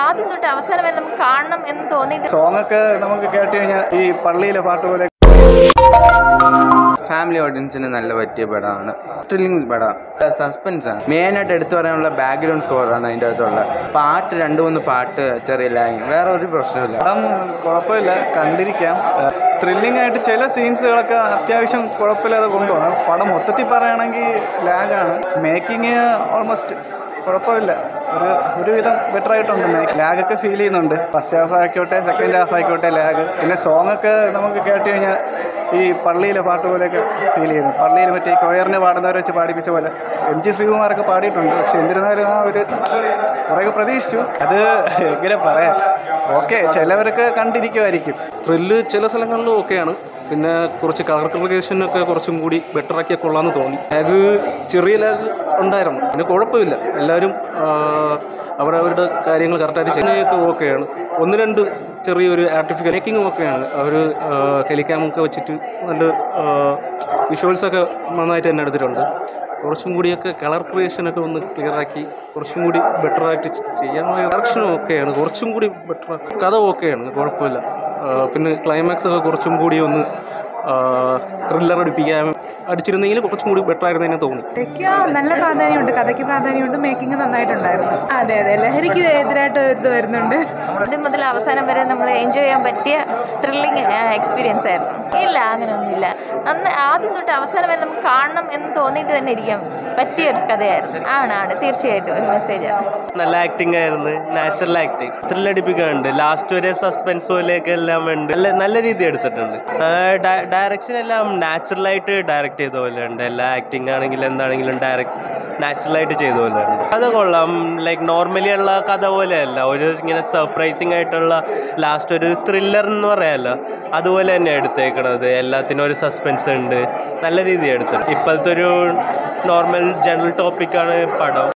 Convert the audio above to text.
ആദ്യം തൊട്ട് അവസാനം വരെ നമുക്ക് കാണണം എന്ന് തോന്നിയിട്ട് സോങ് ഒക്കെ നമുക്ക് കേട്ട് കഴിഞ്ഞാൽ ഈ പള്ളിയിലെ പാട്ട് പോലെ ഫാമിലി ഓഡിയൻസിന് നല്ല പറ്റിയ പടമാണ് ത്രില്ലിംഗ് പടം സസ്പെൻസ് ആണ് മെയിനായിട്ട് എടുത്തു പറയാനുള്ള ബാക്ക്ഗ്രൗണ്ട് സ്കോറാണ് അതിൻ്റെ അകത്തുള്ള പാട്ട് രണ്ട് മൂന്ന് പാട്ട് ചെറിയ ലാങ് വേറെ ഒരു പ്രശ്നമില്ല പടം കുഴപ്പമില്ല കണ്ടിരിക്കാം ത്രില്ലിംഗ് ആയിട്ട് ചില സീൻസുകളൊക്കെ അത്യാവശ്യം കുഴപ്പമില്ലാതെ കൊണ്ടുപോകണം പടം മൊത്തത്തിൽ പറയുകയാണെങ്കിൽ ലാഗാണ് മേക്കിങ് ഓൾമോസ്റ്റ് കുഴപ്പമില്ല ഒരു ഒരുവിധം ബെറ്റർ ആയിട്ടുണ്ട് മേക്ക് ലാഗൊക്കെ ഫീൽ ചെയ്യുന്നുണ്ട് ഫസ്റ്റ് ഹാഫ് ആയിക്കോട്ടെ സെക്കൻഡ് ഹാഫ് ആയിക്കോട്ടെ ലാഗ് പിന്നെ സോങ് ഒക്കെ നമുക്ക് കേട്ട് കഴിഞ്ഞാൽ ഈ പള്ളിയിലെ പാട്ട് പോലെയൊക്കെ ഫീൽ ചെയ്യുന്നു പള്ളിയിൽ മറ്റേ കൊയറിന് പാടുന്നവരെ വെച്ച് പാടിപ്പിച്ച പോലെ എം ജി ശ്രീകുമാറൊക്കെ പാടിയിട്ടുണ്ട് പക്ഷെ എന്നിരുന്നാലും ആ ഒരു കുറേയൊക്കെ പ്രതീക്ഷിച്ചു അത് എങ്ങനെ പറയാം ഓക്കെ ചിലവരൊക്കെ കണ്ടിരിക്കുമായിരിക്കും ത്രില്ല് ചില സ്ഥലങ്ങളിൽ ഓക്കെയാണ് പിന്നെ കുറച്ച് കളർ ക്രിക്കേഷനൊക്കെ കുറച്ചും കൂടി ബെറ്റർ ആക്കിയാൽ കൊള്ളാമെന്ന് തോന്നി ലാഗ് ചെറിയ ലാഗ് ഉണ്ടായിരുന്നു പിന്നെ കുഴപ്പമില്ല എല്ലാവരും ആ, അവരവരുടെ കാര്യങ്ങൾ കറക്റ്റായിട്ട് ചെയ്യുന്നതൊക്കെ ഓക്കെയാണ് ഒന്ന് രണ്ട് ചെറിയൊരു ആർട്ടിഫിഷ്യൽ മേക്കിംഗ് ഓക്കെയാണ് അവർ ഹെലിക്യാമൊക്കെ വെച്ചിട്ട് നല്ല വിഷ്വൽസൊക്കെ നന്നായിട്ട് തന്നെ എടുത്തിട്ടുണ്ട് കുറച്ചും കൂടിയൊക്കെ കളർ ക്രിയേഷനൊക്കെ ഒന്ന് ക്ലിയർ ആക്കി കുറച്ചും കൂടി ബെറ്റർ ആയിട്ട് ചെയ്യാനുള്ള ഡയറക്ഷനും ഓക്കെയാണ് കുറച്ചും കൂടി ബെറ്റർ കഥ ഓക്കെയാണ് കുഴപ്പമില്ല ആ, പിന്നെ ക്ലൈമാക്സ് ഒക്കെ കുറച്ചും കൂടി ഒന്ന് ത്രില്ലർ അടിപ്പിക്കാൻ അടിച്ചിരുന്നെങ്കിൽ കുറച്ചും കൂടി ബെറ്റർ ആയിരുന്നതിനെ തോന്നി കഥയ്ക്ക് നല്ല പ്രാധാന്യമുണ്ട് കഥയ്ക്ക് പ്രാധാന്യമുണ്ട് മേക്കിംഗ് നന്നായിട്ടുണ്ടായിരുന്നു അതെ അതെ ലഹരിക്ക് എതിരായിട്ട് ഇത് വരുന്നുണ്ട് ആദ്യം മുതൽ അവസാനം വരെ നമ്മൾ എൻജോയ് ചെയ്യാൻ പറ്റിയ ത്രില്ലിങ് എക്സ്പീരിയൻസ് ആയിരുന്നു ഇല്ല അങ്ങനെയൊന്നുമില്ല നന്ന ആദ്യം തൊട്ട് അവസാനം വരെ നമുക്ക് കാണണം എന്ന് തോന്നിയിട്ട് തന്നെ ഇരിക്കാം പറ്റിയ ഒരു കഥയായിരുന്നു ആണ് ആണ് തീർച്ചയായിട്ടും ഒരു മെസ്സേജാണ് നല്ല ആക്ടിങ് ആയിരുന്നു നാച്ചുറൽ ആക്ടിങ് ത്രില്ലടിപ്പിക്കുന്നുണ്ട് ലാസ്റ്റ് വരെ സസ്പെൻസ് പോലെയൊക്കെ എല്ലാം ഉണ്ട് നല്ല നല്ല രീതി എടുത്തിട്ടുണ്ട് ഡയറക്ഷൻ എല്ലാം നാച്ചുറൽ ആയിട്ട് ഡയറക്റ്റ് ചെയ്ത പോലെ ഉണ്ട് എല്ലാ ആക്ടിങ് ആണെങ്കിലും എന്താണെങ്കിലും ഡയറക്റ്റ് നാച്ചുറൽ ആയിട്ട് ചെയ്ത പോലെ ഉണ്ട് കഥ കൊള്ളാം ലൈക്ക് നോർമലി ഉള്ള കഥ പോലെയല്ല ഒരു ഇങ്ങനെ സർപ്രൈസിങ് ആയിട്ടുള്ള ലാസ്റ്റ് ഒരു ത്രില്ലർ എന്ന് പറയാമല്ലോ അതുപോലെ തന്നെ എടുത്തേക്കണത് എല്ലാത്തിനും ഒരു സസ്പെൻസ് ഉണ്ട് നല്ല രീതി എടുത്തത് ഇപ്പോഴത്തെ ഒരു നോർമൽ ജനറൽ ടോപ്പിക്കാണ് പടം